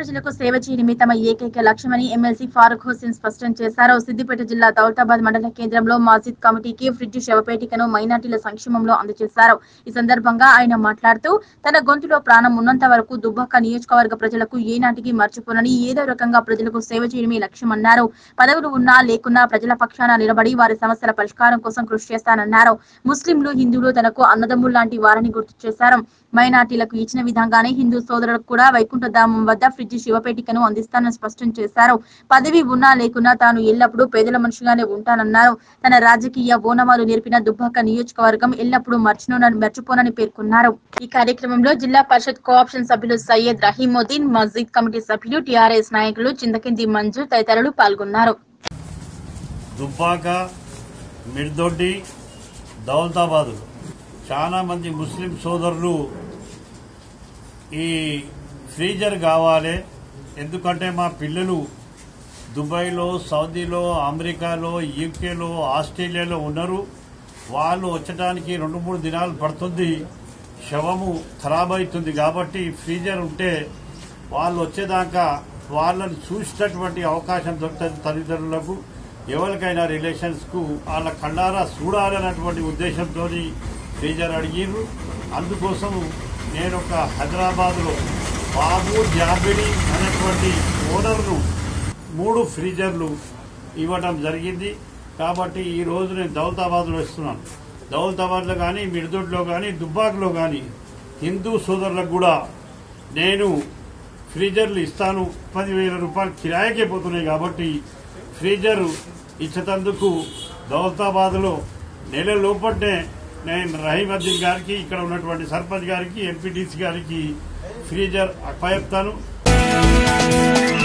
ప్రజలకు సేవ చేయడమే తమ ఏకైక లక్ష్యమని ఎమ్మెల్సీ ఫారూక్ హుస్సేన్ స్పష్టం చేశారు సిద్దిపేట జిల్లా దౌలతాబాద్ మండల కేంద్రంలో మాజిద్ కమిటీకి ఫ్రిడ్జ్ శవపేటికను మైనార్టీల సంక్షేమంలో అందజేశారు ఈ సందర్భంగా ఆయన మాట్లాడుతూ తన గొంతులో ప్రాణం ఉన్నంత వరకు దుబ్బాక నియోజకవర్గ ప్రజలకు ఏనాటికి మర్చిపోనని ఏదో రకంగా ప్రజలకు సేవ చేయడమే లక్ష్యమన్నారు పదవులు ఉన్నా లేకున్నా ప్రజల పక్షాన నిలబడి వారి సమస్యల పరిష్కారం కోసం కృషి చేస్తానన్నారు ముస్లింలు హిందువులు తనకు అన్నదమ్ములు లాంటి వారని గుర్తు చేశారు మైనార్టీలకు ఇచ్చిన విధంగానే హిందూ సోదరులకు కూడా వైకుంఠ ధామం వద్ద ఫ్రిడ్జ్ శివపేటికను అందిస్తానని స్పష్టం చేశారు పదవి ఉన్నా లేకున్నా తాను ఎల్లప్పుడూ పేదల మనిషిగానే ఉంటానన్నారు తన రాజకీయ ఓనమాలు నేర్పిన దుబ్బాక నియోజకవర్గం ఎల్లప్పుడూ మర్చినోనని మర్చిపోనని పేర్కొన్నారు ఈ కార్యక్రమంలో జిల్లా పరిషత్ కోఆప్షన్ సభ్యులు సయ్యద్ రహీముద్దీన్ మస్జిద్ కమిటీ సభ్యులు టీఆర్ఎస్ నాయకులు చిందకింది మంజు తదితరులు పాల్గొన్నారు దుబ్బాక మిర్దొడ్డి దౌలతాబాదు చాలా మంది ముస్లిం సోదరులు ఈ ఫ్రీజర్ కావాలి ఎందుకంటే మా పిల్లలు దుబాయ్లో సౌదీలో అమెరికాలో యూకేలో ఆస్ట్రేలియాలో ఉన్నారు వాళ్ళు వచ్చడానికి రెండు మూడు దినాలు పడుతుంది శవము ఖరాబ్ అవుతుంది కాబట్టి ఫ్రీజర్ ఉంటే వాళ్ళు వచ్చేదాకా వాళ్ళని చూసేటటువంటి అవకాశం దొరుకుతుంది తల్లిదండ్రులకు ఎవరికైనా రిలేషన్స్ కు వాళ్ళ కళ్ళారా చూడాలన్నటువంటి ఉద్దేశంతో ఫ్రీజర్ అడిగిర్రు అందుకోసం నేను ఒక హైదరాబాద్ లో బాబు జాబిడి అనేటువంటి ఓనర్ను మూడు ఫ్రీజర్లు ఇవ్వడం జరిగింది కాబట్టి ఈ రోజు నేను దౌలతాబాద్లో ఇస్తున్నాను దౌలతాబాద్లో కానీ మిర్దొడ్లో కానీ దుబ్బాక్లో కానీ హిందూ సోదరులకు కూడా నేను ఫ్రీజర్లు ఇస్తాను పదివేల రూపాయలు కిరాయికే పోతున్నాయి కాబట్టి ఫ్రీజర్ ఇచ్చేటందుకు దౌలతాబాద్లో నెల లోపటే నేను రహీమద్దీన్ గారికి ఇక్కడ ఉన్నటువంటి సర్పంచ్ గారికి ఎంపీటీసీ గారికి ఫ్రీజర్ అప్పచెప్తాను